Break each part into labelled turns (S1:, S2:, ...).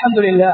S1: الحمد لله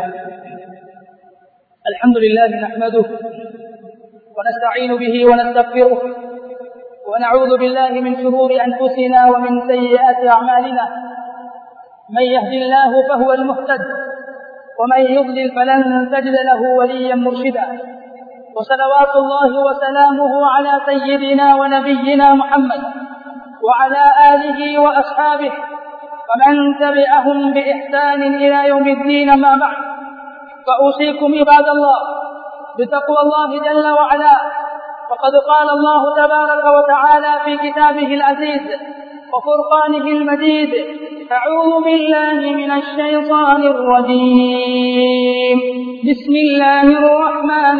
S1: الحمد لله نحمده ونستعين به ونستغفره ونعوذ بالله من شرور أنفسنا ومن سيئات أعمالنا من يهد الله فهو المهتد ومن يضلل فلن تجد له وليا مرشدا وصلوات الله وسلامه على سيدنا ونبينا محمد وعلى آله وأصحابه ومن تبعهم بإحسان إلى يوم الدين ما بعد فأوصيكم عباد الله بتقوى الله جل وعلا وقد قال الله تبارك وتعالى في كتابه العزيز وفرقانه المجيد أعوذ بالله من الشيطان الرجيم بسم الله الرحمن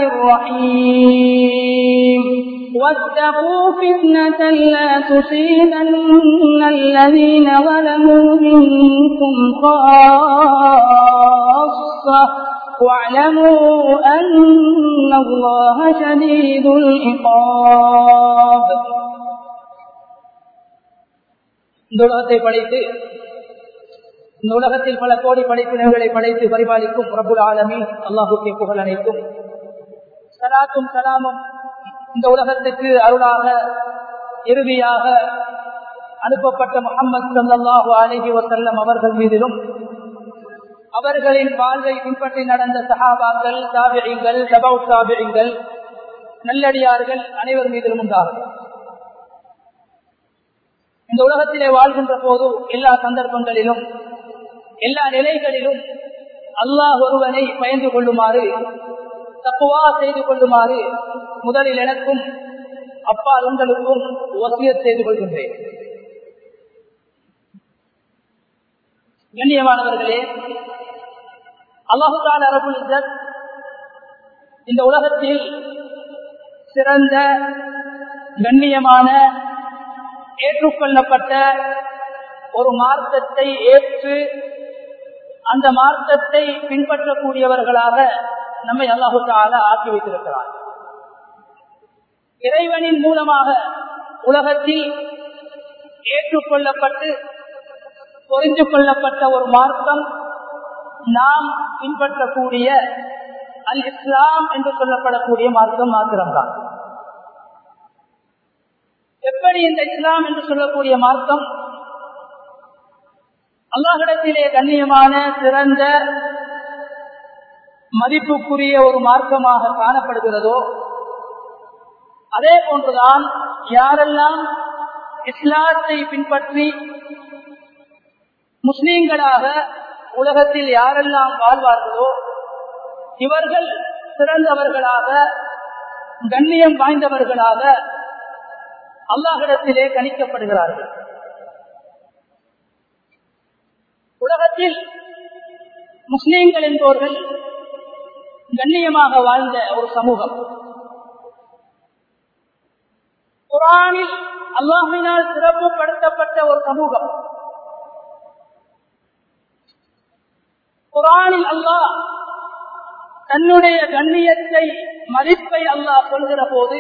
S1: الرحيم واتقوا فتنة لا تصيبن الذين ظلموا منكم خاصة واعلموا أن الله شديد العقاب இந்த உலகத்தை படைத்து இந்த உலகத்தில் பல கோடி படைப்பினர்களை படைத்து பரிபாலிக்கும் பிரபுல் ஆலமி அல்லாஹுக்கே புகழ் அனைத்தும் சலாத்தும் சலாமும் இந்த உலகத்துக்கு அருளாக இறுதியாக அனுப்பப்பட்ட முகமது சல்லாஹூ அலஹி வசல்லம் அவர்கள் மீதிலும் அவர்களின் வாழ்வை பின்பற்றி நடந்த சஹாபாக்கள் தாபியங்கள் சபௌ தாபியங்கள் நல்லடியார்கள் அனைவர் மீதிலும் உண்டாகும் இந்த உலகத்திலே வாழ்கின்ற போது எல்லா சந்தர்ப்பங்களிலும் எல்லா நிலைகளிலும் அல்லாஹ் ஒருவனை பயந்து கொள்ளுமாறு தப்புவா செய்து கொள்ளுமாறு முதலில் எனக்கும் அப்பா உங்களுக்கும் வசிய செய்து கொள்கின்றேன் கண்ணியமானவர்களே அல்லாஹுதான் அரபுல் இந்த உலகத்தில் சிறந்த கண்ணியமான ஏற்றுக்கொள்ளப்பட்ட ஒரு மார்க்கத்தை ஏற்று அந்த மார்க்கத்தை பின்பற்றக்கூடியவர்களாக நம்மை அல்லாஹு தால ஆக்கி வைத்திருக்கிறார் இறைவனின் மூலமாக உலகத்தில் ஏற்றுக்கொள்ளப்பட்டு புரிந்து கொள்ளப்பட்ட ஒரு மார்க்கம் நாம் பின்பற்றக்கூடிய அல் இஸ்லாம் என்று சொல்லப்படக்கூடிய மார்க்கம் மாத்திரம்தான் எப்படி இந்த இஸ்லாம் என்று சொல்லக்கூடிய மார்க்கம் அல்லாஹிடத்திலே கண்ணியமான சிறந்த மதிப்புக்குரிய ஒரு மார்க்கமாக காணப்படுகிறதோ அதே போன்றுதான் யாரெல்லாம் இஸ்லாத்தை பின்பற்றி முஸ்லீம்களாக உலகத்தில் யாரெல்லாம் வாழ்வார்களோ இவர்கள் சிறந்தவர்களாக கண்ணியம் வாய்ந்தவர்களாக அல்லாஹிடத்திலே கணிக்கப்படுகிறார்கள் உலகத்தில் முஸ்லீம்கள் என்பவர்கள் கண்ணியமாக வாழ்ந்த ஒரு சமூகம் குரானில் அல்லாஹினால் சிறப்புப்படுத்தப்பட்ட ஒரு சமூகம் குரானில் அல்லாஹ் தன்னுடைய கண்ணியத்தை மதிப்பை அல்லாஹ் சொல்கிற போது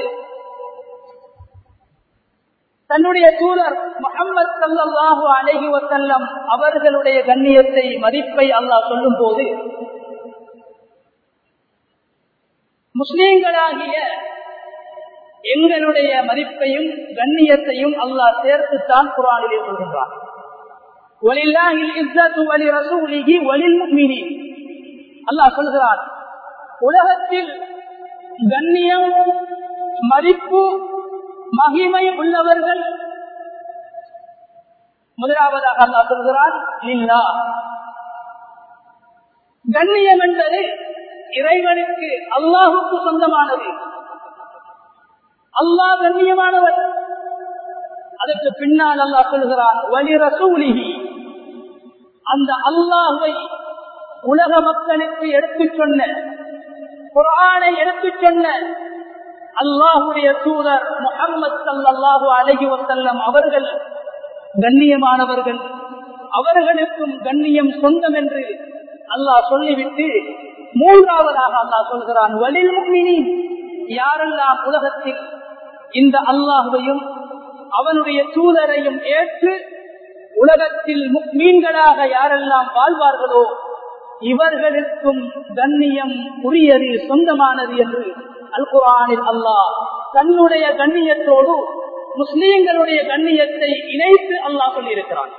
S1: தன்னுடைய தூதர் முகமது சல்லாஹூ அலஹி வசல்லம் அவர்களுடைய கண்ணியத்தை மதிப்பை அல்லாஹ் சொல்லும் போது முஸ்லீம்களாகிய எங்களுடைய மதிப்பையும் கண்ணியத்தையும் அல்லாஹ் சேர்த்துத்தான் குரானிலே சொல்கின்றார் அல்லாஹ் சொல்கிறார் உலகத்தில் கண்ணியம் மதிப்பு மகிமை உள்ளவர்கள் முதலாவதாக அல்லா சொல்கிறார் இல்லா கண்ணியம் என்பது இறைவனுக்கு அல்லாஹுக்கு சொந்தமானது அல்லாஹ் கண்ணியமானவர் அதற்கு பின்னால் அல்லாஹ் சொல்கிறார் வலி ரசூலிகி அந்த அல்லாஹுவை உலக மக்களுக்கு எடுத்துச் சொன்ன குரானை எடுத்துச் சொன்ன அல்லாஹுடைய தூதர் முகமது சல்லாஹூ அலஹி வசல்லம் அவர்கள் கண்ணியமானவர்கள் அவர்களுக்கும் கண்ணியம் சொந்தம் என்று அல்லாஹ் சொல்லிவிட்டு மூன்றாவதாக அல்லாஹ் சொல்கிறான் வலில் முக்மினி யாரெல்லாம் உலகத்தில் இந்த அல்லாஹுவையும் அவனுடைய தூதரையும் ஏற்று உலகத்தில் முக்மீன்களாக யாரெல்லாம் வாழ்வார்களோ இவர்களுக்கும் கண்ணியம் உரியது சொந்தமானது என்று அல் குரானில் அல்லாஹ் தன்னுடைய கண்ணியத்தோடு முஸ்லீம்களுடைய கண்ணியத்தை இணைத்து அல்லாஹ் சொல்லியிருக்கிறான்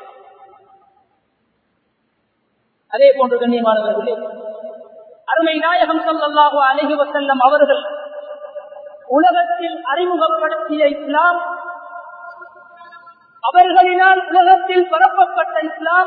S1: அதே போன்று கண்ணியமானவர்களே அருமை நாயகம் சல்லாஹு அலஹி வசல்லம் அவர்கள் உலகத்தில் அறிமுகப்படுத்திய இஸ்லாம் அவர்களினால் உலகத்தில் பரப்பப்பட்ட இஸ்லாம்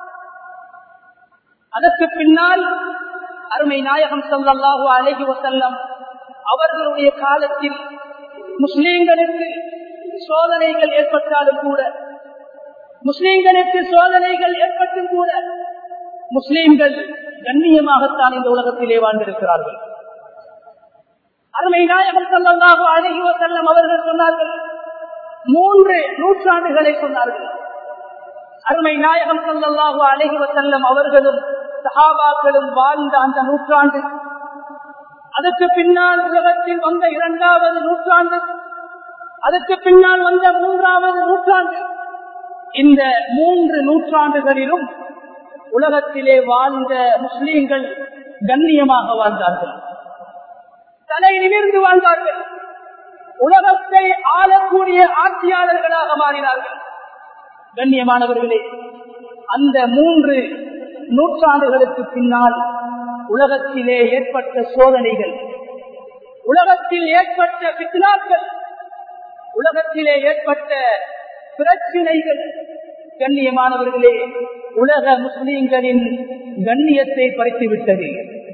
S1: அதற்கு பின்னால் அருமை நாயகம் சல்லாஹு அலஹி வசல்லம் அவர்களுடைய காலத்தில் முஸ்லீம்களுக்கு சோதனைகள் ஏற்பட்டாலும் கூட முஸ்லீம்களுக்கு சோதனைகள் ஏற்பட்டும் கூட முஸ்லீம்கள் கண்ணியமாகத்தான் இந்த உலகத்திலே வாழ்ந்திருக்கிறார்கள் அருமை நாயகம் சல்லாஹு அழகி வசல்லம் அவர்கள் சொன்னார்கள் மூன்று நூற்றாண்டுகளை சொன்னார்கள் அருமை நாயகம் சல்லாஹு அழகி வசல்லம் அவர்களும் சஹாபாக்களும் வாழ்ந்த அந்த நூற்றாண்டு அதற்கு பின்னால் உலகத்தில் வந்த இரண்டாவது நூற்றாண்டு அதற்கு பின்னால் வந்த மூன்றாவது நூற்றாண்டு இந்த மூன்று நூற்றாண்டுகளிலும் உலகத்திலே வாழ்ந்த முஸ்லீம்கள் கண்ணியமாக வாழ்ந்தார்கள் தலை நிமிர்ந்து வாழ்ந்தார்கள் உலகத்தை ஆளக்கூடிய ஆட்சியாளர்களாக மாறினார்கள் கண்ணியமானவர்களே அந்த மூன்று நூற்றாண்டுகளுக்கு பின்னால் உலகத்திலே ஏற்பட்ட சோதனைகள் உலகத்தில் ஏற்பட்ட பித்னாக்கள் உலகத்திலே ஏற்பட்ட பிரச்சினைகள் கண்ணியமானவர்களே உலக முஸ்லீம்களின் கண்ணியத்தை பறித்து விட்டது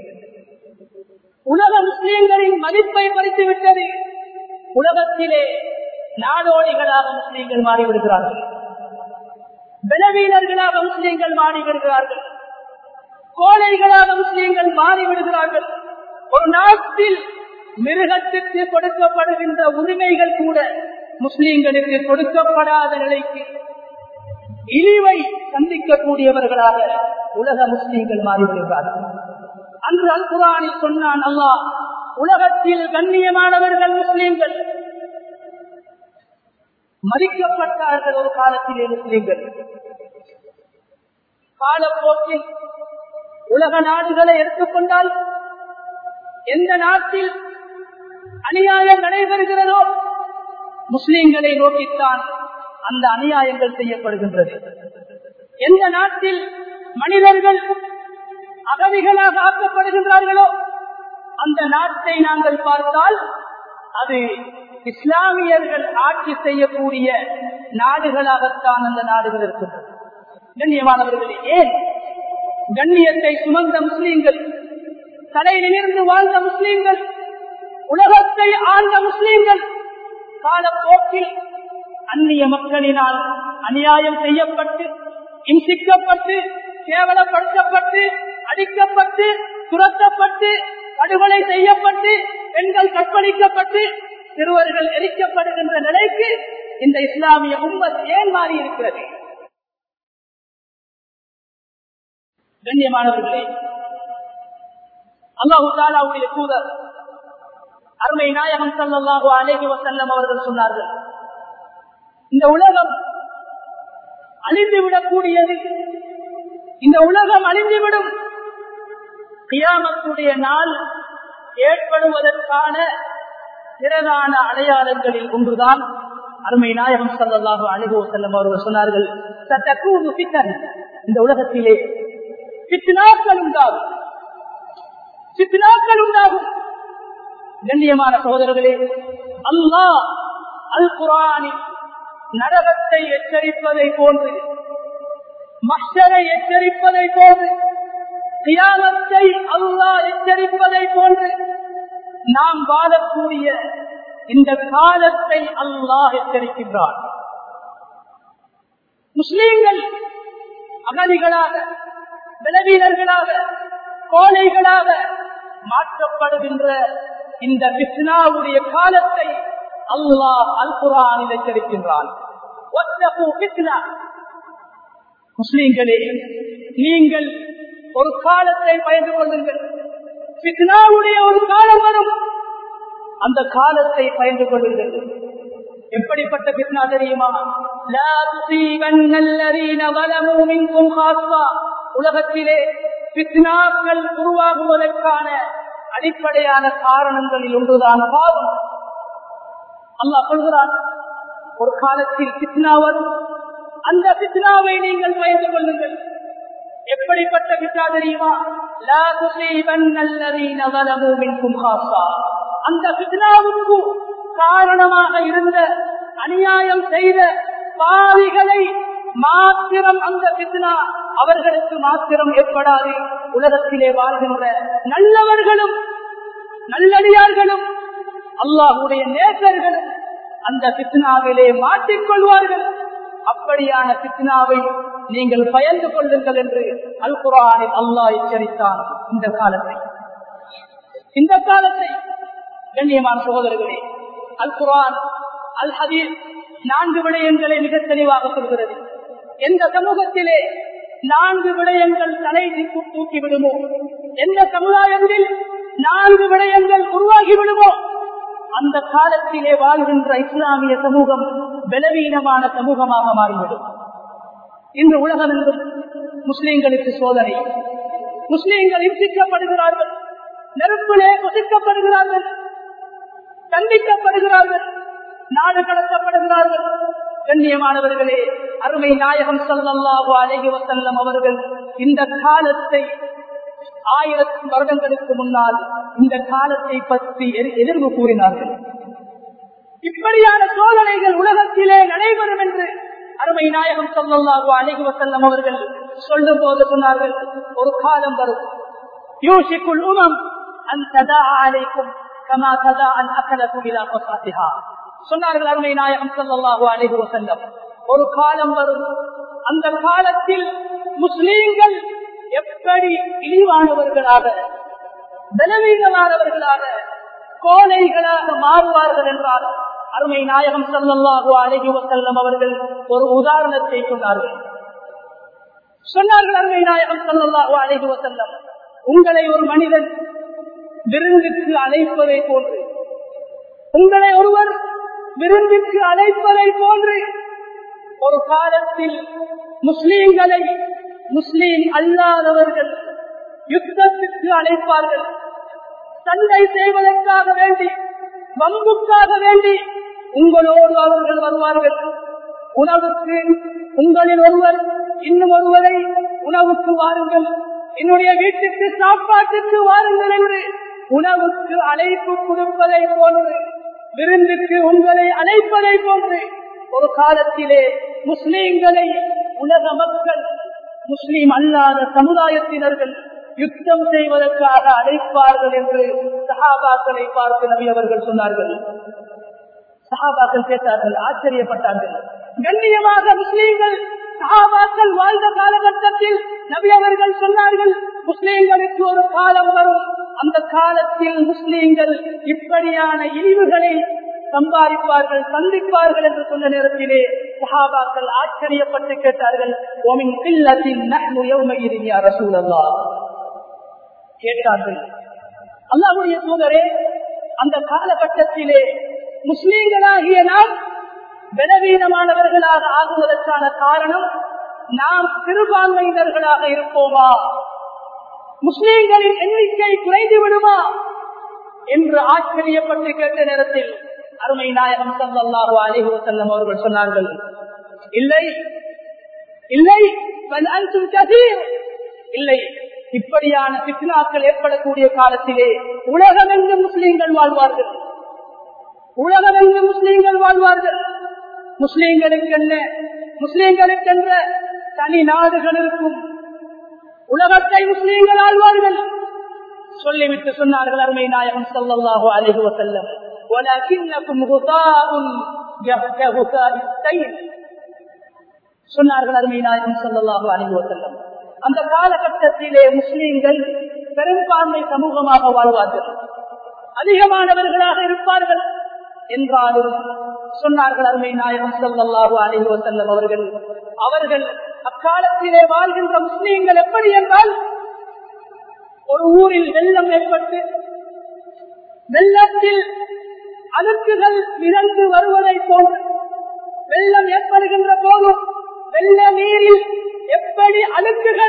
S1: உலக முஸ்லீம்களின் மதிப்பை பறித்து விட்டது உலகத்திலே நாடோடிகளாக முஸ்லீம்கள் மாறிவிடுகிறார்கள் பலவீனர்களாக முஸ்லீம்கள் மாறிவிடுகிறார்கள் கோழைகளாக முஸ்லீம்கள் மாறிவிடுகிறார்கள் ஒரு நாட்டில் மிருகத்திற்கு கொடுக்கப்படுகின்ற உரிமைகள் கூட முஸ்லீம்களுக்கு கொடுக்கப்படாத நிலைக்கு இழிவை சந்திக்கக்கூடியவர்களாக உலக முஸ்லீம்கள் மாறிவிடுகிறார்கள் அன்று அல் குரானில் சொன்னான் அல்லாஹ் உலகத்தில் கண்ணியமானவர்கள் முஸ்லீம்கள் மதிக்கப்பட்டார்கள் ஒரு காலத்திலே முஸ்லீம்கள் காலப்போக்கில் உலக நாடுகளை எடுத்துக்கொண்டால் எந்த நாட்டில் அநியாயம் நடைபெறுகிறதோ முஸ்லீம்களை நோக்கித்தான் அந்த அநியாயங்கள் செய்யப்படுகின்றது எந்த நாட்டில் மனிதர்கள் அகதிகளாக ஆக்கப்படுகின்றார்களோ அந்த நாட்டை நாங்கள் பார்த்தால் அது இஸ்லாமியர்கள் ஆட்சி செய்யக்கூடிய நாடுகளாகத்தான் அந்த நாடுகள் இருக்கின்றன கண்ணியமானவர்களே ஏன் கண்ணியத்தை சுமந்த முஸ்லீம்கள் தலை நிமிர்ந்து வாழ்ந்த முஸ்லீம்கள் உலகத்தை ஆழ்ந்த முஸ்லீம்கள் காலப்போக்கில் அந்நிய மக்களினால் அநியாயம் செய்யப்பட்டு இம்சிக்கப்பட்டு கேவலப்படுத்தப்பட்டு அடிக்கப்பட்டு துரத்தப்பட்டு படுகொலை செய்யப்பட்டு பெண்கள் கற்பழிக்கப்பட்டு சிறுவர்கள் எரிக்கப்படுகின்ற நிலைக்கு இந்த இஸ்லாமிய உம்மத் ஏன் மாறி இருக்கிறது கண்ணியமானவர்களே அல்லாஹு தாலாவுடைய தூதர் அருமை நாயகம் சல்லாஹூ அலேஹி வசல்லம் அவர்கள் சொன்னார்கள் இந்த உலகம் அழிந்துவிடக்கூடியது இந்த உலகம் அழிந்துவிடும் கியாமத்துடைய நாள் ஏற்படுவதற்கான பிறகான அடையாளங்களில் ஒன்றுதான் அருமை நாயகம் சல்லாஹு அலிகோ செல்லம் அவர்கள் சொன்னார்கள் சத்தக்கூது பித்தன் இந்த உலகத்திலே பித்னாக்கள் உண்டாகும் பித்னாக்கள் உண்டாகும் கண்ணியமான சகோதரர்களே அல்லாஹ் அல் குரானில் நரகத்தை எச்சரிப்பதை போன்று மஷரை எச்சரிப்பதை போன்று தியாகத்தை அல்லாஹ் எச்சரிப்பதை போன்று நாம் வாழக்கூடிய இந்த காலத்தை அல்லாஹ் எச்சரிக்கின்றார் முஸ்லீம்கள் அகதிகளாக விளவீனர்களாக கோழைகளாக மாற்றப்படுகின்ற இந்த பிஸ்னாவுடைய காலத்தை அல்லாஹ் அல் குரானில் எச்சரிக்கின்றான் முஸ்லீம்களே நீங்கள் ஒரு காலத்தை பயந்து கொள்ளுங்கள் பித்னாவுடைய ஒரு காலம் வரும் அந்த காலத்தை பயந்து கொள்ளுங்கள் எப்படிப்பட்ட பித்னா தெரியுமா உலகத்திலே பித்னாக்கள் உருவாகுவதற்கான அடிப்படையான காரணங்களில் ஒன்றுதான் பாவம் அல்லாஹ் சொல்கிறான் ஒரு காலத்தில் பித்னா வரும் அந்த பித்னாவை நீங்கள் பயந்து கொள்ளுங்கள் எப்படிப்பட்ட பித்னா தெரியுமா லா துஸீபன்ன அல்லதீன ظلموا منكم خاصة அந்த பித்னாவுக்கு காரணமாக இருந்த அநியாயம் செய்த பாவிகளை மாத்திரம் அந்த பித்னா அவர்களுக்கு மாத்திரம் ஏற்படாது உலகத்திலே வாழ்கின்ற நல்லவர்களும் நல்லடியார்களும் அல்லாஹுடைய நேசர்களும் அந்த பித்னாவிலே மாட்டிக்கொள்வார்கள் அப்படியான பித்னாவை நீங்கள் பயந்து கொள்ளுங்கள் என்று அல் குரானில் அல்லாஹ் எச்சரித்தான் இந்த காலத்தை இந்த காலத்தை கண்ணியமான சகோதரர்களே அல் குரான் அல் ஹதீஸ் நான்கு விடயங்களை மிக தெளிவாக சொல்கிறது எந்த சமூகத்திலே நான்கு விடயங்கள் தலை தூக்கி விடுமோ எந்த சமுதாயத்தில் நான்கு விடயங்கள் உருவாகி விடுமோ அந்த காலத்திலே வாழ்கின்ற இஸ்லாமிய சமூகம் பலவீனமான சமூகமாக மாறிவிடும் இன்று உலகம் என்றும் முஸ்லிம்களுக்கு சோதனை முஸ்லிம்கள் இம்சிக்கப்படுகிறார்கள் நெருப்பிலே குசிக்கப்படுகிறார்கள் கண்டிக்கப்படுகிறார்கள் நாடு கடத்தப்படுகிறார்கள் கண்ணியமானவர்களே அருமை நாயகம் சொல்லல்லாஹு அழகி வசல்லம் அவர்கள் இந்த காலத்தை ஆயிரத்தி வருடங்களுக்கு முன்னால் இந்த காலத்தை பற்றி எதிர்வு கூறினார்கள் இப்படியான சோதனைகள் உலகத்திலே நடைபெறும் என்று அருமை நாயகம் சொல்லல்லாஹு அழகி வசல்லம் அவர்கள் சொல்லும் போது சொன்னார்கள் ஒரு காலம் வரும் யோசிக்குள் உமம் அந்த அழைக்கும் கமா சதா அன் அக்கலக்கும் இலா கொசாத்திஹா சொன்னார்கள் அருமை நாயகம் சொல்லல்லாஹு அழகி வசல்லம் ஒரு காலம் வரும் அந்த காலத்தில் முஸ்லீம்கள் எப்படி இழிவானவர்களாக பலவீனமானவர்களாக கோலைகளாக மாறுவார்கள் என்றால் அருமை நாயகம் சல்லாஹு அழகி வசல்லம் அவர்கள் ஒரு உதாரணத்தை சொன்னார்கள் சொன்னார்கள் அருமை நாயகம் சல்லாஹு அழகி வசல்லம் உங்களை ஒரு மனிதன் விருந்துக்கு அழைப்பதை போன்று உங்களை ஒருவர் விருந்துக்கு அழைப்பதை போன்று ஒரு காலத்தில் முஸ்லீம்களை முஸ்லீம் அல்லாதவர்கள் யுத்தத்துக்கு அழைப்பார்கள் சண்டை செய்வதற்காக வேண்டி வம்புக்காக வேண்டி உங்களோடு அவர்கள் வருவார்கள் உணவுக்கு உங்களில் ஒருவர் இன்னும் ஒருவரை உணவுக்கு வாருங்கள் என்னுடைய வீட்டுக்கு சாப்பாட்டுக்கு வாருங்கள் என்று உணவுக்கு அழைப்பு கொடுப்பதை போன்று விருந்துக்கு உங்களை அழைப்பதை போன்று ஒரு காலத்திலே முஸ்லீம்களை உலக மக்கள் முஸ்லீம் அல்லாத சமுதாயத்தினர்கள் யுத்தம் செய்வதற்காக அழைப்பார்கள் என்று சஹாபாக்களை பார்த்து நபி அவர்கள் சொன்னார்கள் சஹாபாக்கள் கேட்டார்கள் ஆச்சரியப்பட்டார்கள் கண்ணியமாக முஸ்லீம்கள் சஹாபாக்கள் வாழ்ந்த காலகட்டத்தில் நபி அவர்கள் சொன்னார்கள் முஸ்லீம்களுக்கு ஒரு காலம் வரும் அந்த காலத்தில் முஸ்லீம்கள் இப்படியான இழிவுகளை சம்பாதிப்பார்கள் சந்திப்பார்கள் என்று சொன்ன நேரத்திலே சஹாபாக்கள் ஆச்சரியப்பட்டு கேட்டார்கள் ஓமின் கில்லத்தின் நஹ்னு யௌமஇதின் யா ரசூலல்லாஹ் கேட்டார்கள் அல்லாஹ்வுடைய தூதரே அந்த காலகட்டத்திலே முஸ்லீம்களாகிய நாம் பலவீனமானவர்களாக ஆகுவதற்கான காரணம் நாம் சிறுபான்மையினர்களாக இருப்போமா முஸ்லீம்களின் எண்ணிக்கை குறைந்து விடுமா என்று ஆச்சரியப்பட்டு கேட்ட நேரத்தில் அருமை நாயகம் சல்லாஹு அலிஹு வசல்லம் அவர்கள் சொன்னார்கள் இல்லை இல்லை இல்லை இப்படியான பித்னாக்கள் ஏற்படக்கூடிய காலத்திலே உலகமெங்கும் முஸ்லீம்கள் வாழ்வார்கள் உலகமெங்கும் முஸ்லீம்கள் வாழ்வார்கள் முஸ்லீம்களுக்கென்ன முஸ்லீம்களுக்கென்ற தனி நாடுகள் இருக்கும் உலகத்தை முஸ்லீம்கள் ஆழ்வார்கள் சொல்லிவிட்டு சொன்னார்கள் அருமை நாயகம் சொல்லல்லாஹு அலைஹி வசல்லம் ولكنكم غطاء كغطاء السيل சொன்னார்கள் அருமை நாயகம் சொல்லல்லாஹு அலைஹி வசல்லம் அந்த காலகட்டத்திலே முஸ்லீம்கள் பெரும்பான்மை சமூகமாக வாழ்வார்கள் அதிகமானவர்களாக இருப்பார்கள் என்றாலும் சொன்னார்கள் அருமை நாயகம் சொல்லல்லாஹு அலைஹி வசல்லம் அவர்கள் அவர்கள் அக்காலத்திலே வாழ்கின்ற முஸ்லீம்கள் எப்படி என்றால் ஒரு ஊரில் வெள்ளம் ஏற்பட்டு வெள்ளத்தில் அழுக்குகள் மிதந்து வருவதை போன்று வெள்ளம் ஏற்படுகின்ற போதும் வெள்ள நீரில் எப்படி அழுக்குகள்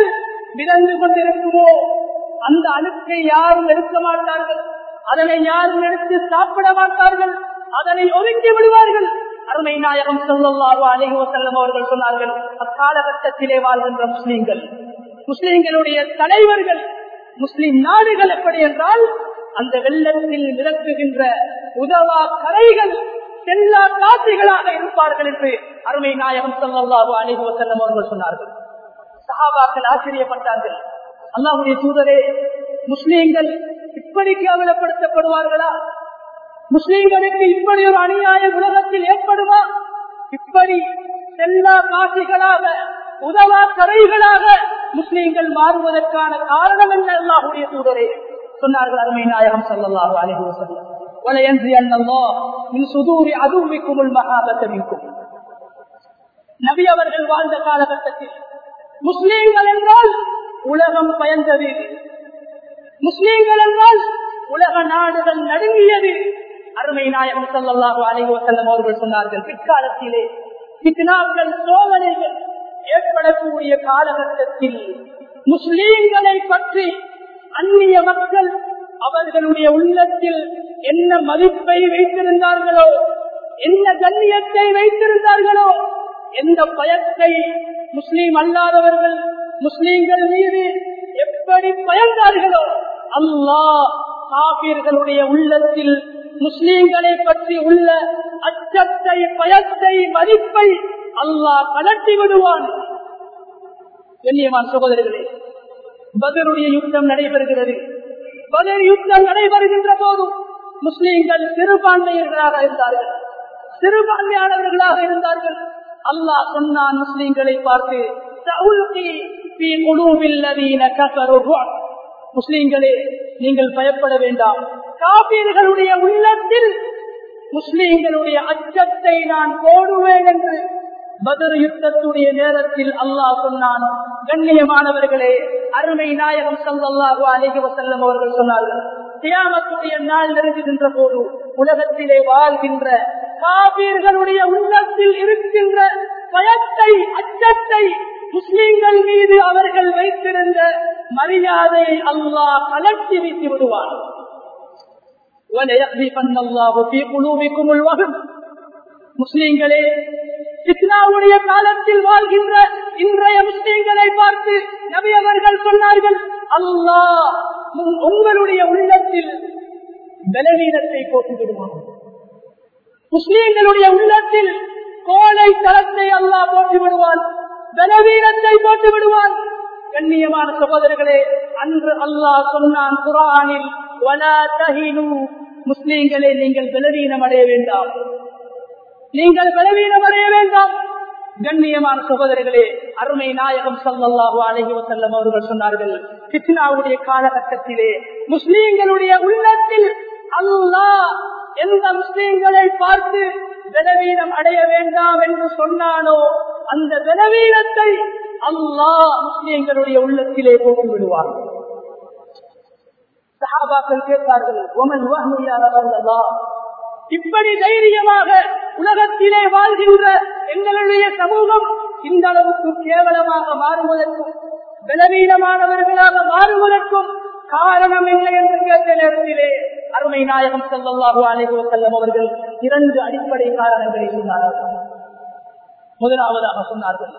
S1: மிதந்து கொண்டிருக்குமோ அந்த அழுக்கை யாரும் எடுக்க மாட்டார்கள் அதனை யாரும் எடுத்து சாப்பிட மாட்டார்கள் அதனை ஒதுங்கி விடுவார்கள் அருமை நாயகம் சொல்லல்லாரோ அலைகோ செல்லம் அவர்கள் சொன்னார்கள் அக்காலகட்டத்திலே வாழ்கின்ற முஸ்லீம்கள் முஸ்லீம்களுடைய தலைவர்கள் முஸ்லிம் நாடுகள் எப்படி என்றால் அந்த வெள்ளத்தில் மிதக்குகின்ற உதவா கரைகள் செல்லா காட்சிகளாக இருப்பார்கள் என்று அருமை நாயகம் சொல்லல்லாரோ அலைகோ செல்லம் அவர்கள் சொன்னார்கள் சஹாபாக்கள் ஆச்சரியப்பட்டார்கள் அல்லாவுடைய தூதரே முஸ்லீம்கள் இப்படி கேவலப்படுத்தப்படுவார்களா முஸ்லீம்களுக்கு இப்படி ஒரு அநியாய உலகத்தில் ஏற்படுமா இப்படி செல்லா காட்சிகளாக உதவா கரைகளாக முஸ்லீம்கள் மாறுவதற்கான காரணம் என்ன அல்லாஹுடைய தூதரே சொன்னார்கள் அருமை நாயகம் சல்லாஹு அலைஹி வஸல்லம் وَلَيَنْزِيَنَّ اللَّهُ مِنْ صُدُورِ عَدُوِّكُمُ الْمَحَابَةَ مِنْكُمْ நபி அவர்கள் வாழ்ந்த காலகட்டத்தில் முஸ்லீம்கள் என்றால் உலகம் பயந்தது முஸ்லீம்கள் என்றால் உலக நாடுகள் நடுங்கியது அருமை நாயகம் சல்லாஹூ அலைஹி வசல்லம் அவர்கள் சொன்னார்கள் பிற்காலத்திலே பித்னாக்கள் சோதனைகள் ஏற்படக்கூடிய காலகட்டத்தில் முஸ்லீம்களை பற்றி அந்நிய மக்கள் அவர்களுடைய உள்ளத்தில் என்ன மதிப்பை வைத்திருந்தார்களோ என்ன கண்ணியத்தை வைத்திருந்தார்களோ எந்த பயத்தை முஸ்லீம் அல்லாதவர்கள் முஸ்லீம்கள் மீது எப்படி பயந்தார்களோ அல்லாஹ் காபீர்களுடைய உள்ளத்தில் முஸ்லீம்களை பற்றி உள்ள அச்சத்தை பயத்தை மதிப்பை அல்லாஹ் கலட்டி விடுவான் கண்ணியமான சகோதரர்களே பதருடைய யுத்தம் நடைபெறுகிறது பதர் யுத்தம் நடைபெறுகின்ற போதும் முஸ்லீம்கள் சிறுபான்மையர்களாக இருந்தார்கள் சிறுபான்மையானவர்களாக இருந்தார்கள் அல்லாஹ் சொன்னான் முஸ்லீம்களை பார்த்து முஸ்லீம்களே நீங்கள் பயப்பட வேண்டாம் காப்பீர்களுடைய உள்ளத்தில் முஸ்லீம்களுடைய அச்சத்தை நான் போடுவேன் என்று பதர் யுத்தத்துடைய நேரத்தில் அல்லாஹ் சொன்னான் கண்ணியமானவர்களே அருமை நாயகம் சல்லாஹு அலிக வசல்லம் அவர்கள் சொன்னார்கள் தியாமத்துடைய நாள் நெருங்குகின்ற போது உலகத்திலே வாழ்கின்ற காபீர்களுடைய உள்ளத்தில் இருக்கின்ற பயத்தை அச்சத்தை முஸ்லிம்கள் மீது அவர்கள் வைத்திருந்த மரியாதையை அல்லாஹ் கலர்ச்சி வைத்து விடுவார் முஸ்லிம்களே இஸ்லாமுடைய காலத்தில் வாழ்கின்ற இன்றைய முஸ்லிம்களை பார்த்து நபி அவர்கள் சொன்னார்கள் அல்லாஹ் உங்களுடைய உள்ளத்தில் பலவீனத்தை போட்டு விடுவான் முஸ்லிம்களுடைய உள்ளத்தில் கோலை தளத்தை அல்லாஹ் போட்டு விடுவான் பலவீனத்தை போட்டு விடுவான் கண்ணியமான சகோதரர்களே அன்று அல்லாஹ் சொன்னான் குரானில் முஸ்லீம்களே நீங்கள் பலவீனம் அடைய வேண்டாம் நீங்கள் பலவீனம் அடைய வேண்டாம் கண்ணியமான சகோதரர்களே அருமை நாயகம் சல்லாஹூ அலஹி வசல்லம் அவர்கள் சொன்னார்கள் கிருஷ்ணாவுடைய காலகட்டத்திலே முஸ்லீம்களுடைய உள்ளத்தில் அல்லாஹ் எந்த முஸ்லீம்களை பார்த்து பலவீனம் அடைய வேண்டாம் என்று சொன்னானோ அந்த பலவீனத்தை அல்லாஹ் முஸ்லீம்களுடைய உள்ளத்திலே போட்டு விடுவார் சஹாபாக்கள் கேட்பார்கள் ஒமன் இப்படி தைரியமாக உலகத்திலே வாழ்கின்ற எங்களுடைய சமூகம் இந்த அளவுக்கு கேவலமாக மாறுவதற்கும் பலவீனமானவர்களாக மாறுவதற்கும் காரணம் என்ன என்று கேட்ட நேரத்திலே அருமை நாயகம் செல்லல்லாஹு அலைஹோ செல்லம் அவர்கள் இரண்டு அடிப்படை காரணங்களை சொன்னார்கள் முதலாவதாக சொன்னார்கள்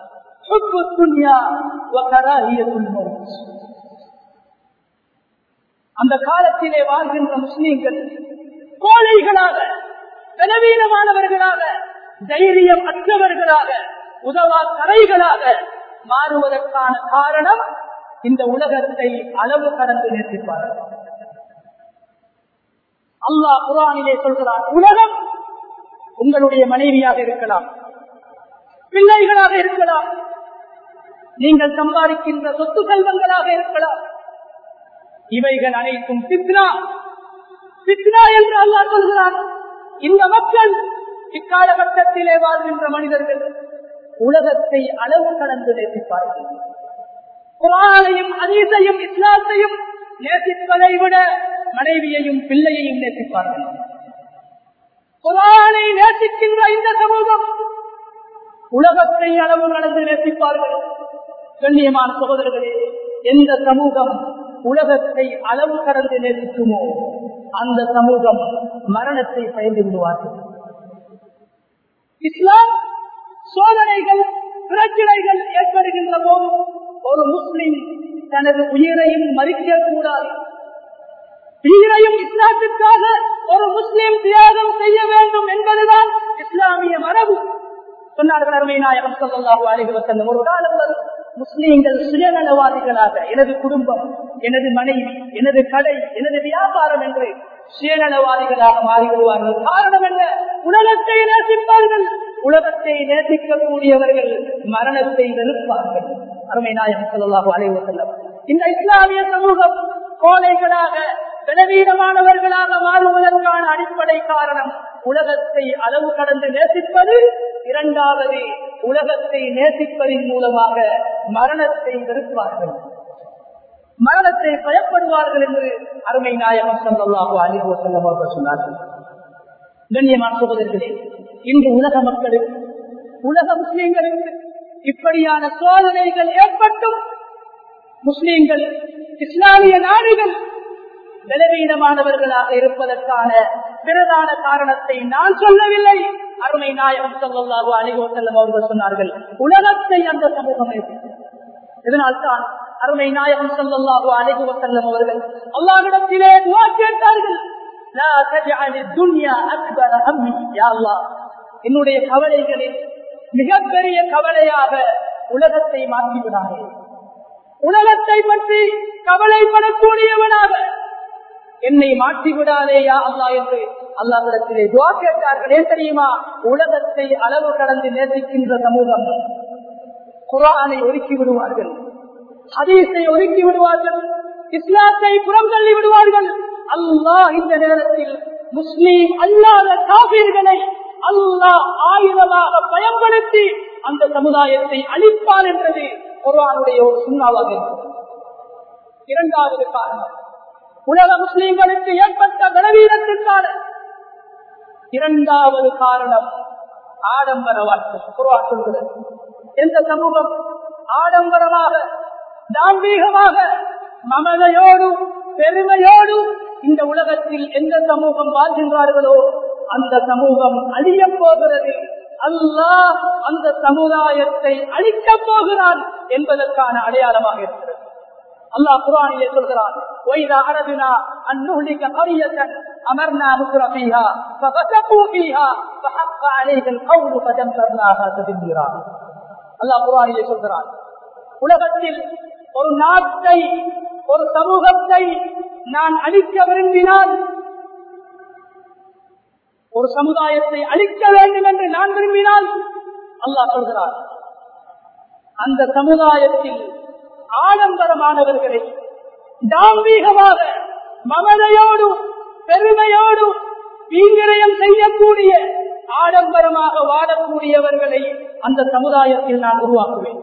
S1: அந்த காலத்திலே வாழ்கின்ற முஸ்லீம்கள் கோழைகளாக பலவீனமானவர்களாக தைரியம் அற்றவர்களாக உதவா கரைகளாக மாறுவதற்கான காரணம் இந்த உலகத்தை அளவு கடந்து நேசிப்பார்கள் அல்லாஹ் குரானிலே சொல்கிறான் உலகம் உங்களுடைய மனைவியாக இருக்கலாம் பிள்ளைகளாக இருக்கலாம் நீங்கள் சம்பாதிக்கின்ற சொத்து செல்வங்களாக இருக்கலாம் இவைகள் அனைத்தும் பித்னா பித்னா என்று அல்லாஹ் சொல்கிறான் இந்த மக்கள் இக்காலகட்டத்திலே வாழ்கின்ற மனிதர்கள் உலகத்தை அளவு கடந்து நேசிப்பார்கள் குரானையும் அதீசையும் இஸ்லாத்தையும் நேசிப்பதை விட மனைவியையும் பிள்ளையையும் நேசிப்பார்கள் குரானை நேசிக்கின்ற இந்த சமூகம் உலகத்தை அளவு கடந்து நேசிப்பார்கள் கண்ணியமான சகோதரர்களே எந்த சமூகம் உலகத்தை அளவு கடந்து நேசிக்குமோ அந்த சமூகம் மரணத்தை பயந்து விடுவார்கள் இஸ்லாம் சோதனைகள் பிரச்சனைகள் ஏற்படுகின்ற போது ஒரு முஸ்லிம் தனது உயிரையும் மறிக்க கூடாது உயிரையும் இஸ்லாத்திற்காக ஒரு முஸ்லிம் தியாகம் செய்ய வேண்டும் என்பதுதான் இஸ்லாமிய மரபு சொன்னார்கள் அருமை நாயகம் சொல்லலாக அழைவசன் ஒரு காலம் வரும் முஸ்லீம்கள் சுயநலவாதிகளாக எனது குடும்பம் எனது மனைவி எனது கடை எனது வியாபாரம் என்று சுயநலவாதிகளாக மாறிவிடுவார்கள் காரணம் என்ன உலகத்தை நேசிப்பார்கள் உலகத்தை நேசிக்கக்கூடியவர்கள் மரணத்தை வெறுப்பார்கள் அருமை நாயகம் சொல்லலாக அலைவசல்லம் இந்த இஸ்லாமிய சமூகம் கோழைகளாக பலவீனமானவர்களாக மாறுவதற்கான அடிப்படை காரணம் உலகத்தை அளவு கடந்து நேசிப்பது இரண்டாவது உலகத்தை நேசிப்பதன் மூலமாக மரணத்தை வெறுப்பார்கள் மரணத்தை பயப்படுவார்கள் என்று அருமை நாயகம் சல்லாஹு அலிஹோ செல்லம் அவர்கள் சொன்னார்கள் கண்ணியமான சகோதரர்களே இன்று உலக மக்களுக்கு உலக முஸ்லீம்களுக்கு இப்படியான சோதனைகள் ஏற்பட்டும் முஸ்லீம்கள் இஸ்லாமிய நாடுகள் பலவீனமானவர்களாக இருப்பதற்கான பிரதான காரணத்தை நான் சொல்லவில்லை அருமை நாயகம் சொல்லல்லாஹோ அணிகோ செல்லம் அவர்கள் சொன்னார்கள் உலகத்தை அந்த சமூகம் இதனால்தான் அருமை நாயகம் சொல்லல்லாஹோ அணிகோ செல்லம் அவர்கள் அல்லாவிடத்திலே துவா கேட்டார்கள் என்னுடைய கவலைகளில் மிகப்பெரிய கவலையாக உலகத்தை மாற்றிவிடாதே உலகத்தை பற்றி கவலைப்படக்கூடியவனாக என்னை மாற்றி விடாதேயா அல்லா என்று அல்லாவிடத்திலே துவா கேட்டார்கள் ஏன் தெரியுமா உலகத்தை அளவு கடந்து நேசிக்கின்ற சமூகம் குரானை ஒதுக்கி விடுவார்கள் ஹதீஸை ஒதுக்கி விடுவார்கள் இஸ்லாத்தை புறம் தள்ளி விடுவார்கள் அல்லாஹ் இந்த நேரத்தில் முஸ்லீம் அல்லாத காபீர்களை அல்லாஹ் ஆயுதமாக பயன்படுத்தி அந்த சமுதாயத்தை அழிப்பார் என்பது குரானுடைய ஒரு சுண்ணாவாக இரண்டாவது காரணம் உலக முஸ்லீம்களுக்கு ஏற்பட்ட பலவீனத்திற்கான இரண்டாவது காரணம் ஆடம்பர வாழ்க்கை குருவா சொல்கிறது எந்த சமூகம் ஆடம்பரமாக தாம்பீகமாக மமதையோடு பெருமையோடு இந்த உலகத்தில் எந்த சமூகம் வாழ்கின்றார்களோ அந்த சமூகம் அழிய போகிறது அல்லாஹ் அந்த சமுதாயத்தை அழிக்கப் போகிறான் என்பதற்கான அடையாளமாக இருக்கிறது அல்லாஹ் குரானிலே சொல்கிறான் وَإِذَا أَرَدْنَا أَن نُهْلِكَ قَرْيَةً أَمَرْنَا مُتْرَ فِيهَا فَفَسَقُوا فِيهَا فَحَقَّ عَلَيْهَا الْقَوْلُ فَدَمَّرْنَاهَا تَدْمِيرًا அல்லாஹ் குரானிலே சொல்கிறான் உலகத்தில் ஒரு நாட்டை ஒரு சமூகத்தை நான் அழிக்க விரும்பினால் ஒரு சமுதாயத்தை அழிக்க வேண்டும் என்று நான் விரும்பினால் அல்லாஹ் சொல்கிறார் அந்த சமுதாயத்தில் ஆடம்பரமானவர்களை தாம்பீகமாக மமதையோடு பெருமையோடு வீங்கிரயம் செய்யக்கூடிய ஆடம்பரமாக வாழக்கூடியவர்களை அந்த சமுதாயத்தில் நான் உருவாக்குவேன்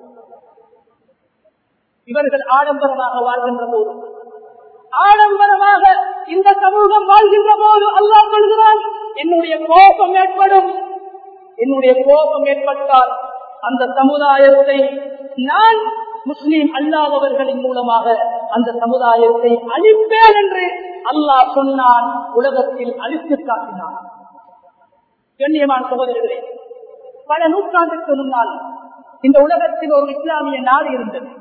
S1: இவர்கள் ஆடம்பரமாக வாழ்கின்ற போது ஆடம்பரமாக இந்த சமூகம் வாழ்கின்ற போது அல்லாஹ் சொல்கிறான் என்னுடைய கோபம் ஏற்படும் என்னுடைய கோபம் ஏற்பட்டால் அந்த சமுதாயத்தை நான் முஸ்லீம் அல்லாதவர்களின் மூலமாக அந்த சமுதாயத்தை அழிப்பேன் என்று அல்லாஹ் சொன்னான் உலகத்தில் அழித்து காட்டினான் கண்ணியமான சகோதரர்களே பல நூற்றாண்டுக்கு முன்னால் இந்த உலகத்தில் ஒரு இஸ்லாமிய நாடு இருந்தது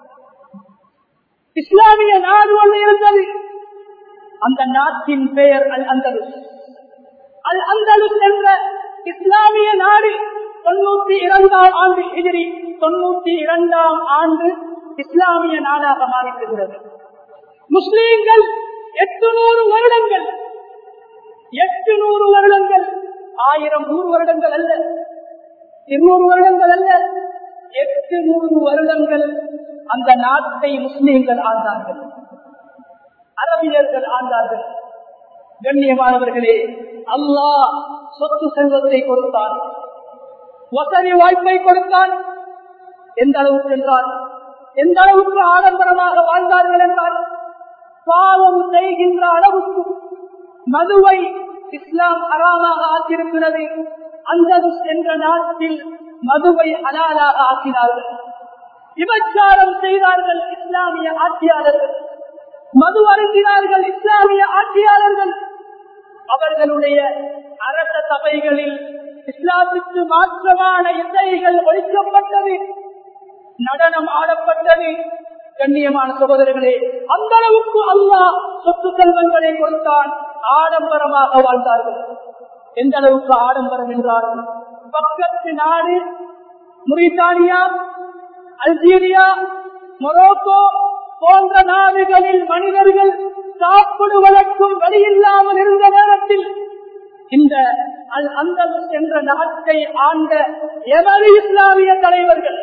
S1: இஸ்லாமிய நாடு ஒன்று இருந்தது அந்த நாட்டின் பெயர் அல் அந்தலுஸ் அல் அந்தலுஸ் என்ற இஸ்லாமிய நாடு தொண்ணூத்தி இரண்டாம் ஆண்டு எதிரி தொண்ணூத்தி இரண்டாம் ஆண்டு இஸ்லாமிய நாடாக மாறிவிடுகிறது முஸ்லீம்கள் எட்டு நூறு வருடங்கள் எட்டு நூறு வருடங்கள் ஆயிரம் நூறு வருடங்கள் அல்ல இருநூறு வருடங்கள் அல்ல எட்டு நூறு வருடங்கள் அந்த நாட்டை முஸ்லீம்கள் ஆண்டார்கள் அரபியர்கள் ஆண்டார்கள் கண்ணியமானவர்களே அல்லாஹ் சொத்து செல்வத்தை கொடுத்தான் வசதி வாய்ப்பை கொடுத்தான் எந்த அளவுக்கு என்றால் எந்த அளவுக்கு ஆடம்பரமாக வாழ்ந்தார்கள் என்றால் பாவம் செய்கின்ற அளவுக்கு மதுவை இஸ்லாம் அறாமாக ஆக்கியிருக்கிறது அந்த என்ற நாட்டில் மதுவை அலாலாக ஆக்கினார்கள் விபச்சாரம் செய்தார்கள் இஸ்லாமிய ஆட்சியாளர்கள் மது அருந்தினார்கள் இஸ்லாமிய ஆட்சியாளர்கள் அவர்களுடைய அரச சபைகளில் இஸ்லாத்துக்கு மாற்றமான இசைகள் ஒழிக்கப்பட்டது நடனம் ஆடப்பட்டது கண்ணியமான சகோதரர்களே அந்த அளவுக்கு அல்லாஹ் சொத்து செல்வங்களை கொடுத்தான் ஆடம்பரமாக வாழ்ந்தார்கள் எந்த அளவுக்கு ஆடம்பரம் என்றார்கள் பக்கத்து நாடு முரித்தானியா அல்ஜீரியா மொரோக்கோ போன்ற நாடுகளில் மனிதர்கள் சாப்பிடுவதற்கும் வழியில்லாமல் இருந்த நேரத்தில் இந்த அல் அந்தலஸ் என்ற நாட்டை ஆண்ட எமது இஸ்லாமிய தலைவர்கள்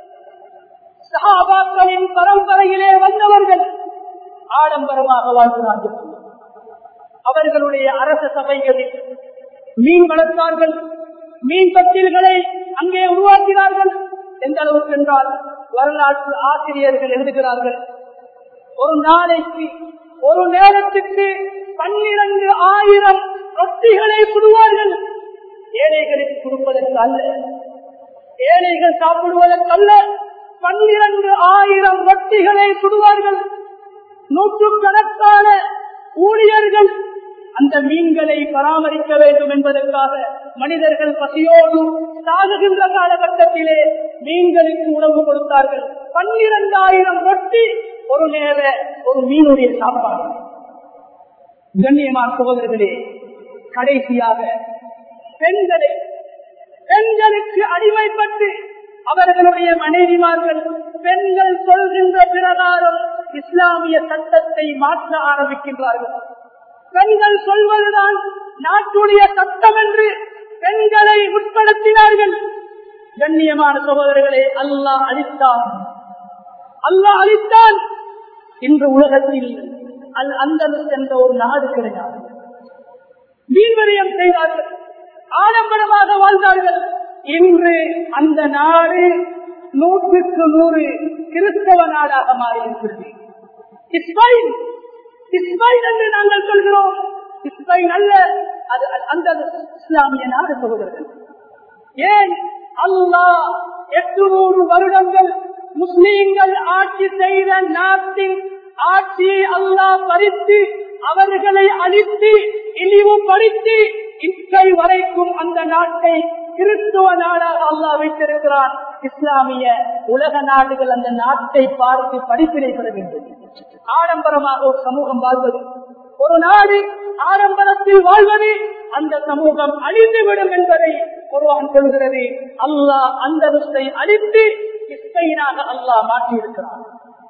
S1: சஹாபாக்களின் பரம்பரையிலே வந்தவர்கள் ஆடம்பரமாக வாழ்கிறார்கள் அவர்களுடைய அரச சபைகளில் மீன் வளர்த்தார்கள் மீன் பத்தில்களை அங்கே உருவாக்கினார்கள் எந்த அளவுக்கு என்றால் வரலாற்று ஆசிரியர்கள் எழுதுகிறார்கள் ஒரு நாளைக்கு ஒரு நேரத்துக்கு பன்னிரண்டு ஆயிரம் ரொட்டிகளை சுடுவார்கள் ஏழைகளுக்கு கொடுப்பதற்கு அல்ல ஏழைகள் சாப்பிடுவதற்கு அல்ல பன்னிரண்டு ஆயிரம் ரொட்டிகளை சுடுவார்கள் நூற்றுக்கணக்கான ஊழியர்கள் அந்த மீன்களை பராமரிக்க வேண்டும் என்பதற்காக மனிதர்கள் பசியோடு சாகுகின்ற காலகட்டத்திலே மீன்களுக்கு உணவு கொடுத்தார்கள் பன்னிரண்டாயிரம் ரொட்டி ஒரு நேர ஒரு மீனுடைய சாப்பாடு கண்ணியமான சகோதரர்களே கடைசியாக பெண்களை பெண்களுக்கு அடிமைப்பட்டு அவர்களுடைய மனைவிமார்கள் பெண்கள் சொல்கின்ற பிரகாரம் இஸ்லாமிய சட்டத்தை மாற்ற ஆரம்பிக்கின்றார்கள் பெண்கள் சொல்வதுதான் நாட்டுடைய சட்டம் என்று பெண்களை உட்படுத்தினார்கள் கண்ணியமான சகோதரர்களே அல்லாஹ் அளித்தான் அல்லாஹ் அளித்தான் இன்று உலகத்தில் அல் அந்தலஸ் என்ற ஒரு நாடு கிடையாது வீண்வரியம் செய்தார்கள் ஆடம்பரமாக வாழ்ந்தார்கள் இன்று அந்த நாடு நூற்றுக்கு நூறு கிறிஸ்தவ நாடாக மாறியிருக்கிறது இஸ்மைல் இஸ்மைல் என்று நாங்கள் சொல்கிறோம் இஸ்மைல் அல்ல அது அந்த இஸ்லாமிய நாடு சகோதரர்கள் ஏன் அல்லாஹ் எட்டு நூறு வருடங்கள் முஸ்லீம்கள் ஆட்சி செய்த நாட்டின் ஆட்சியை அல்லாஹ் பறித்து அவர்களை அழித்து இழிவுபடுத்தி இன்றை வரைக்கும் அந்த நாட்டை கிறிஸ்துவ நாடாக அல்லாஹ் வைத்திருக்கிறான் இஸ்லாமிய உலக நாடுகள் அந்த நாட்டை பார்த்து படிப்பினை பெற வேண்டும் ஆடம்பரமாக ஒரு சமூகம் வாழ்வது ஒரு நாடு ஆடம்பரத்தில் வாழ்வது அந்த சமூகம் அழிந்துவிடும் என்பதை குர்வான் சொல்கிறது அல்லாஹ் அந்த அழித்து இஸ்பெயினாக அல்லாஹ் மாற்றியிருக்கிறான்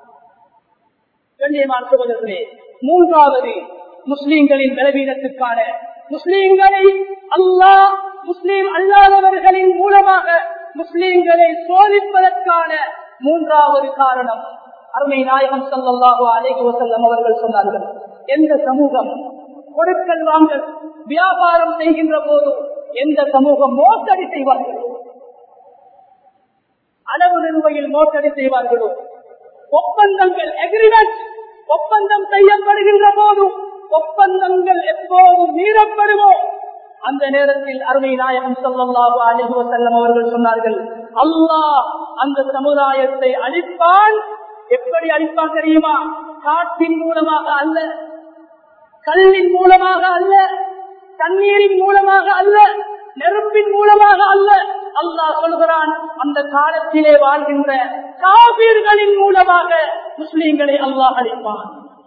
S1: கண்ணியமான சகோதரர்களே மூன்றாவது முஸ்லிம்களின் பலவீனத்துக்கான முஸ்லிம்களை அல்லாஹ் முஸ்லிம் அல்லாதவர்களின் மூலமாக முஸ்லிம்களை சோதிப்பதற்கான மூன்றாவது காரணம் அருமை நாயகம் சல்லாஹு அலேஹி வசல்லம் அவர்கள் சொன்னார்கள் எந்த சமூகம் கொடுக்கல் வாங்கல் வியாபாரம் செய்கின்ற போது எந்த சமூகம் மோசடி செய்வார்களோ அளவு நிறுவையில் மோசடி செய்வார்களோ ஒப்பந்தங்கள் எக்ரிமெண்ட் ஒப்பந்தம் செய்யப்படுகின்ற போது ஒப்பந்தங்கள் எப்போதும் மீறப்படுமோ அந்த நேரத்தில் அருமை நாயகம் சொல்லல்லாஹு அலிஹுவ செல்லம் அவர்கள் சொன்னார்கள் அல்லாஹ் அந்த சமுதாயத்தை அழிப்பான் எப்படி அழிப்பான் தெரியுமா காட்டின் மூலமாக அல்ல கல்லின் மூலமாக அல்ல தண்ணீரின் மூலமாக அல்ல நெருப்பின் மூலமாக அல்ல அல்லாஹ் சொல்கிறான் அந்த காலத்திலே வாழ்கின்ற காபீர்களின் மூலமாக முஸ்லீம்களை அல்லாஹ் அளிப்பான்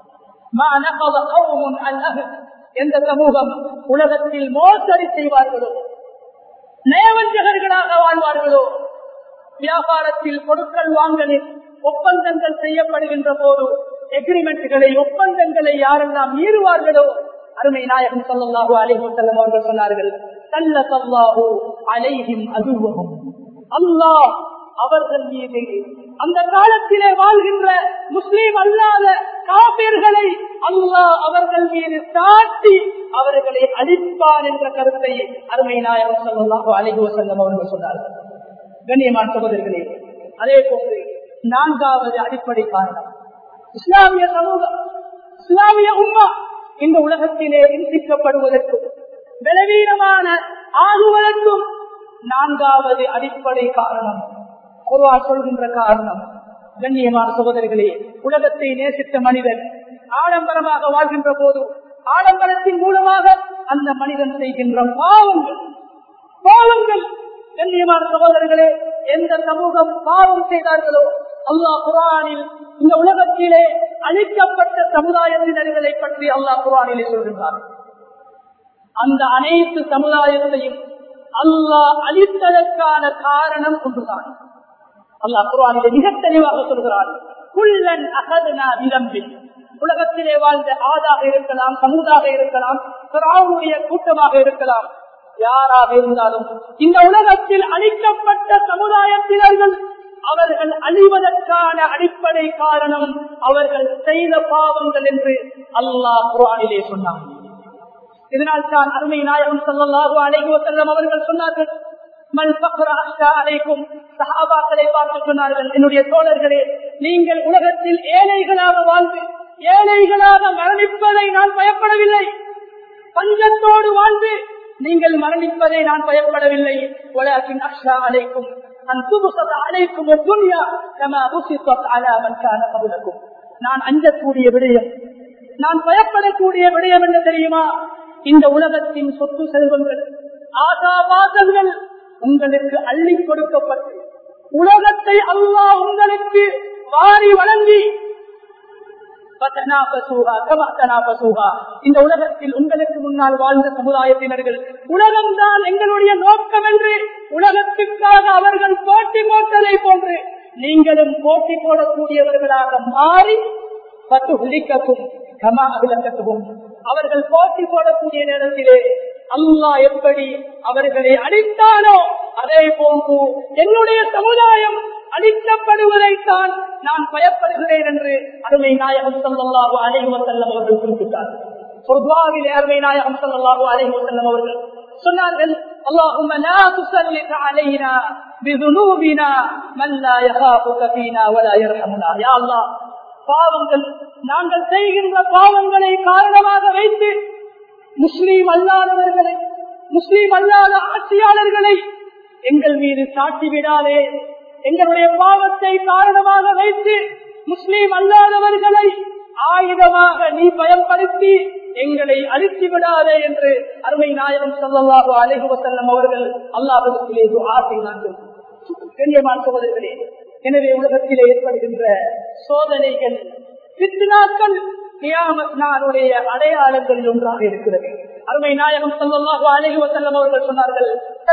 S1: எந்த சமூகம் உலகத்தில் மோசடி செய்வார்களோ நயவஞ்சகர்களாக வாழ்வார்களோ வியாபாரத்தில் பொருட்கள் வாங்கலில் ஒப்பந்தங்கள் செய்யப்படுகின்ற போது எக்ரிமெண்ட்களை ஒப்பந்தங்களை யாரெல்லாம் மீறுவார்களோ அருமை நாயகம் சொல்லல்லாஹு அலைஹி வஸல்லம் அவர்கள் சொன்னார்கள் சல்லல்லாஹு அலைஹிம் அதுவஹும் அல்லாஹ் அவர்கள் மீது அந்த காலத்திலே வாழ்கின்ற முஸ்லீம் அல்லாத காப்பீர்களை அல்லாஹ் அவர்கள் மீது சாட்டி அவர்களை அழிப்பான் என்ற கருத்தை அருமை நாயகம் சொல்லல்லாஹு அலைஹி வஸல்லம் அவர்கள் சொன்னார்கள் கண்ணியமான சகோதரர்களே அதே போன்று நான்காவது அடிப்படை காரணம் இஸ்லாமிய சமூகம் இஸ்லாமிய உம்மா இந்த உலகத்திலே இன்சிக்கப்படுவதற்கும் பலவீனமான ஆகுவதற்கும் நான்காவது அடிப்படை காரணம் குருவா சொல்கின்ற காரணம் கண்ணியமான சகோதரிகளே உலகத்தை நேசித்த மனிதன் ஆடம்பரமாக வாழ்கின்ற போது ஆடம்பரத்தின் மூலமாக அந்த மனிதன் செய்கின்ற பாவங்கள் பாவங்கள் கண்ணியமான சகோதரர்களே எந்த சமூகம் பாவம் செய்தார்களோ அல்லாஹ் குரானில் இந்த உலகத்திலே அழிக்கப்பட்ட சமுதாயத்தினர்களை பற்றி அல்லாஹ் குரானிலே சொல்கின்றார் அந்த அனைத்து சமுதாயத்தையும் அல்லாஹ் அழித்ததற்கான காரணம் ஒன்றுதான் அல்லாஹ் குரானிலே மிக தெளிவாக சொல்கிறார் குள்ளன் அகதனா விளம்பில் உலகத்திலே வாழ்ந்த ஆதாக இருக்கலாம் சமூதாக இருக்கலாம் பிராவுடைய கூட்டமாக இருக்கலாம் யாராக இருந்தாலும் இந்த உலகத்தில் அழிக்கப்பட்ட சமுதாயத்தினர்கள் அவர்கள் அழிவதற்கான அடிப்படை காரணம் அவர்கள் செய்த பாவங்கள் என்று அல்லாஹ் குரானிலே சொன்னார் இதனால் தான் அருமை நாயகம் சல்லாஹு அலைகோ செல்லம் அவர்கள் சொன்னார்கள் அழைக்கும் சகாபாக்களை பார்த்து சொன்னார்கள் என்னுடைய தோழர்களே நீங்கள் உலகத்தில் ஏழைகளாக வாழ்ந்து ஏழைகளாக மரணிப்பதை நான் பயப்படவில்லை பஞ்சத்தோடு வாழ்ந்து நீங்கள் மரணிப்பதை நான் பயப்படவில்லை உலகின் அக்ஷா அழைக்கும் அழைக்கும் நான் அஞ்சக்கூடிய விடயம் நான் பயப்படக்கூடிய விடயம் என்ன தெரியுமா இந்த உலகத்தின் சொத்து செல்வங்கள் ஆசாபாசங்கள் உங்களுக்கு அள்ளி கொடுக்கப்பட்டு உலகத்தை அல்லாஹ் உங்களுக்கு வாரி வழங்கி இந்த உலகத்தில் உங்களுக்கு முன்னால் வாழ்ந்த சமுதாயத்தினர்கள் உலகம்தான் எங்களுடைய நோக்கம் என்று உலகத்துக்காக அவர்கள் போட்டி போட்டதை போன்று நீங்களும் போட்டி போடக்கூடியவர்களாக மாறி பத்து உலிக்கக்கும் கமா அவிலக்கத்துவும் அவர்கள் போட்டி போடக்கூடிய நேரத்திலே அல்லாஹ் எப்படி அவர்களை அடித்தானோ அதே போன்று என்னுடைய சமுதாயம் அழிக்கப்படுவதைத்தான் நான் பயப்படுகிறேன் என்று அருமை நாயகம் சல்லாஹு அலைவ செல்லம் அவர்கள் குறிப்பிட்டார் சொர்வாவில் அருமை நாயகம் சல்லாஹு அலைவ செல்லம் அவர்கள் சொன்னார்கள் اللهم لا تسلط علينا بذنوبنا من لا يخافك فينا ولا يرحمنا يا الله பாவங்கள் நாங்கள் செய்கின்ற பாவங்களை காரணமாக வைத்து முஸ்லீம் அல்லாதவர்களை முஸ்லீம் அல்லாத ஆட்சியாளர்களை எங்கள் மீது சாட்டி விடாதே எங்களுடைய பாவத்தை காரணமாக வைத்து முஸ்லீம் அல்லாதவர்களை ஆயுதமாக நீ பயன்படுத்தி எங்களை அழித்து விடாதே என்று அருமை நாயகம் சொல்லவாக அழகுவ செல்லம் அவர்கள் அல்லாவிடத்திலே ஆசை நாட்கள் கண்ணியமான சகோதரர்களே எனவே உலகத்திலே ஏற்படுகின்ற சோதனைகள் பித்னாக்கள் நாளுடைய அடையாளங்களில் ஒன்றாக இருக்கிறது அருமை நாயகம் சொல்லமாக அழகுவ செல்லம் அவர்கள் சொன்னார்கள்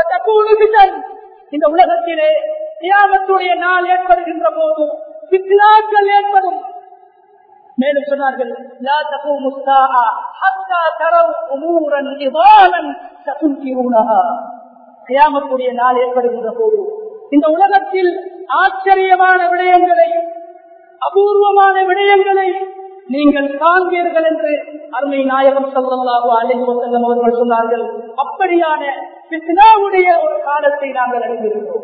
S1: இந்த உலகத்திலே தியாகத்துடைய நாள் ஏற்படுகின்ற போது பித்னாக்கள் ஏற்படும் மேலும் சொன்னார்கள் கியாமத்துடைய நாள் ஏற்படுகின்ற போது இந்த உலகத்தில் ஆச்சரியமான விடயங்களை அபூர்வமான விடயங்களை நீங்கள் காண்பீர்கள் என்று அருமை நாயகம் சொல்லலாகோ அழகு செல்லம் அவர்கள் சொன்னார்கள் அப்படியான பித்னாவுடைய ஒரு காலத்தை நாங்கள் அறிந்திருக்கிறோம்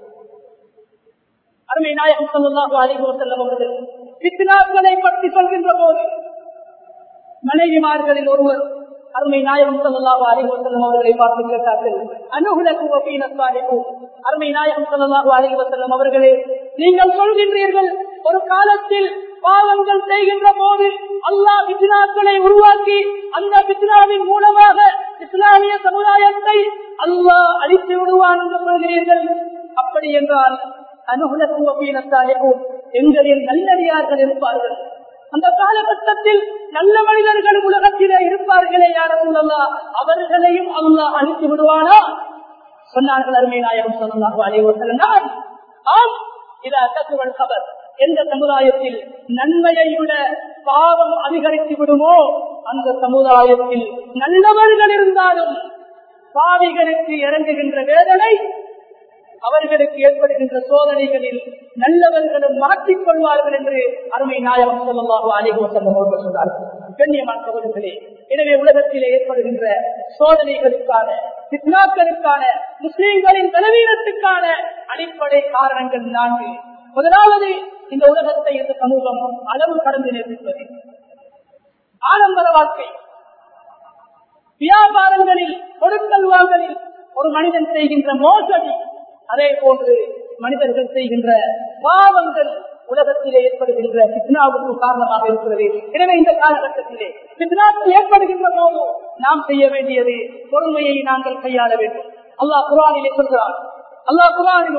S1: அருமை நாயகம் சொல்லலாகோ அழகு செல்லம் அவர்கள் பித்னாக்களை பற்றி சொல்கின்ற போது மனைவிமார்களில் ஒருவர் அருமை நாயகம் சொல்லலாக அறிவசல்லம் அவர்களை பார்த்து கேட்டார்கள் அனுகுலகு அருமை நாயகம் சொல்லலாக அறிவசல்லம் அவர்களே நீங்கள் சொல்கின்றீர்கள் ஒரு காலத்தில் பாவங்கள் செய்கின்ற போது அல்லாஹ் பித்னாக்களை உருவாக்கி அந்த பித்னாவின் மூலமாக இஸ்லாமிய சமுதாயத்தை அல்லாஹ் அழித்து விடுவான் என்று சொல்கிறீர்கள் அப்படி என்றால் அனுகுலகு எங்களின் நல்லடியார்கள் இருப்பார்கள் அந்த காலகட்டத்தில் நல்ல மனிதர்கள் உலகத்திலே இருப்பார்களே யாரும் சொல்லலாம் அவர்களையும் அல்லாஹ் அழித்து விடுவானா சொன்னார்கள் அருமை நாயகம் சொன்னாங்க அலைவசல் ஆம் இதா தத்துவல் கபர் எந்த சமுதாயத்தில் நன்மையை விட பாவம் அதிகரித்து விடுமோ அந்த சமுதாயத்தில் நல்லவர்கள் இருந்தாலும் பாவிகளுக்கு இறங்குகின்ற வேதனை அவர்களுக்கு ஏற்படுகின்ற சோதனைகளில் நல்லவர்களும் மாற்றிக் கொள்வார்கள் என்று அருமை நாயகம் சொல்லமாக அணிகோ செல்லும் சொன்னார்கள் கண்ணியமான சகோதரர்களே எனவே உலகத்திலே ஏற்படுகின்ற சோதனைகளுக்கான சித்னாக்களுக்கான முஸ்லிம்களின் பலவீனத்துக்கான அடிப்படை காரணங்கள் நான்கு முதலாவது இந்த உலகத்தை இந்த சமூகம் அளவு கடந்து நேசிப்பது ஆடம்பர வாழ்க்கை வியாபாரங்களில் கொடுக்கல் வாங்கலில் ஒரு மனிதன் செய்கின்ற மோசடி அதே போன்று மனிதர்கள் செய்கின்ற பாவங்கள் உலகத்திலே ஏற்படுகின்ற பித்னாவுக்கு காரணமாக இருக்கிறது எனவே இந்த காலகட்டத்திலே பித்னாக்கள் ஏற்படுகின்ற போது நாம் செய்ய வேண்டியது பொறுமையை நாங்கள் கையாள வேண்டும் அல்லாஹ் குரானிலே சொல்கிறார் அல்லாஹ் குரானில்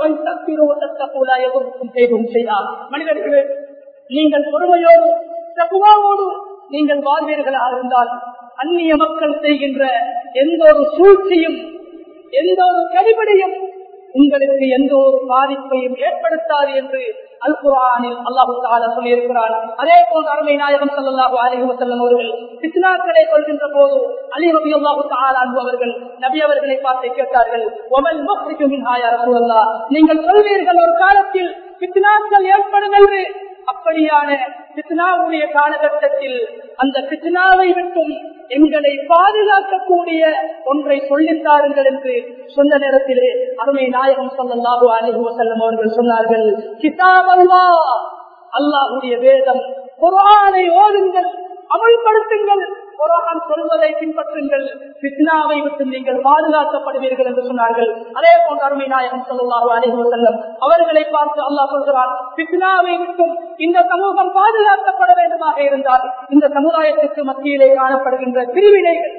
S1: செய்தார் மனிதர்களே நீங்கள் பொறுமையோடு தகுவாவோடு நீங்கள் வாழ்வீர்களாக இருந்தால் அந்நிய மக்கள் செய்கின்ற எந்த ஒரு சூழ்ச்சியும் எந்த ஒரு கடிபடியும் உங்களுக்கு எந்த ஒரு பாதிப்பையும் ஏற்படுத்தாது என்று அல் குரானில் அல்லாஹு தாலா சொல்லியிருக்கிறார் அதே போன்று அருமை நாயகம் சல்லாஹூ அலிஹி வசல்லம் அவர்கள் பித்னாக்களை சொல்கின்ற போது அலி ரபி அல்லாஹு தாலா அவர்கள் நபி அவர்களை பார்த்து கேட்டார்கள் ஒமல் முக்ரிக்கும் நீங்கள் சொல்வீர்கள் ஒரு காலத்தில் பித்னாக்கள் ஏற்படும் என்று அப்படியான பித்னாவுடைய காலகட்டத்தில் அந்த பித்னாவை விட்டும் எங்களை பாதுகாக்கக்கூடிய ஒன்றை சொல்லித்தாருங்கள் என்று சொன்ன நேரத்திலே அருமை நாயகம் சொல்லல்லாஹு அலிஹு வசல்லம் அவர்கள் சொன்னார்கள் கிதாப் அல்லா அல்லாஹுடைய வேதம் குரானை ஓதுங்கள் அமல்படுத்துங்கள் குரான் சொல்வதை பின்பற்றுங்கள் பித்னாவை விட்டு நீங்கள் பாதுகாக்கப்படுவீர்கள் என்று சொன்னார்கள் அதே போன்று அருமை நாயகம் சொல்லுவார் அலிஹு செல்லம் அவர்களை பார்த்து அல்லாஹ் சொல்கிறார் பித்னாவை விட்டும் இந்த சமூகம் பாதுகாக்கப்பட வேண்டுமாக இருந்தால் இந்த சமுதாயத்திற்கு மத்தியிலே காணப்படுகின்ற பிரிவினைகள்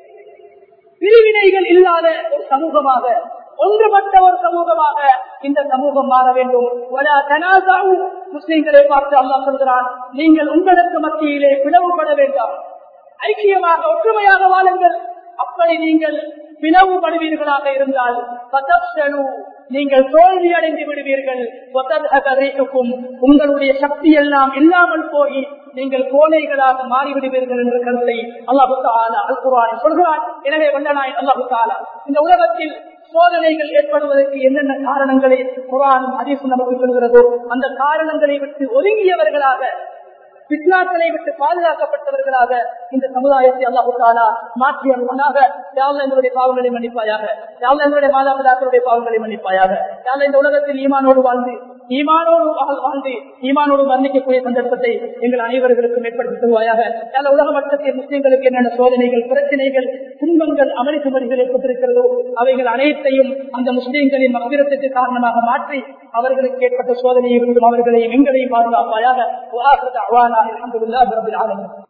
S1: பிரிவினைகள் இல்லாத ஒரு சமூகமாக ஒன்றுபட்ட ஒரு சமூகமாக இந்த சமூகம் மாற வேண்டும் முஸ்லிம்களை பார்த்து அல்லா சொல்கிறான் நீங்கள் உங்களுக்கு மத்தியிலே பிளவுபட வேண்டாம் ஐக்கியமாக ஒற்றுமையாக வாழுங்கள் அப்படி நீங்கள் பிளவுபடுவீர்களாக இருந்தால் நீங்கள் தோல்வி அடைந்து விடுவீர்கள் உங்களுடைய சக்தி எல்லாம் இல்லாமல் போய் நீங்கள் கோலைகளாக மாறிவிடுவீர்கள் என்ற கருத்தை அல்லாஹு அல்குரான் சொல்கிறான் எனவே வல்லநாய் அல்லாஹு தாலா இந்த உலகத்தில் சோதனைகள் ஏற்படுவதற்கு என்னென்ன காரணங்களை குரானும் அதிசு நமக்கு சொல்கிறதோ அந்த காரணங்களை விட்டு ஒதுங்கியவர்களாக பித்னாக்களை விட்டு பாதுகாக்கப்பட்டவர்களாக இந்த சமுதாயத்தை அல்லாஹாலா மாற்றி அருவனாக யாழ்ல எங்களுடைய பாவங்களை மன்னிப்பாயாக யாழ்ல எங்களுடைய மாதாபிதாக்களுடைய பாவங்களை மன்னிப்பாயாக யாழ்ல இந்த உலகத்தில் ஈமானோடு வாழ்ந்து ஈமானோடு வாழ்ந்து ஈமானோடு மரணிக்கக்கூடிய சந்தர்ப்பத்தை எங்கள் அனைவர்களுக்கும் ஏற்படுத்தி தருவாயாக யாழ உலக மட்டத்தில் முஸ்லிம்களுக்கு என்னென்ன சோதனைகள் பிரச்சனைகள் துன்பங்கள் அமெரிக்க மொழிகள் ஏற்பட்டிருக்கிறதோ அவைகள் அனைத்தையும் அந்த முஸ்லிம்களின் மகிரத்திற்கு காரணமாக மாற்றி அவர்களுக்கு ஏற்பட்ட சோதனையை விட்டும் அவர்களையும் எங்களையும் பாதுகாப்பாயாக அல்ஹம்துலில்லாஹி ரப்பில் ஆலமீன்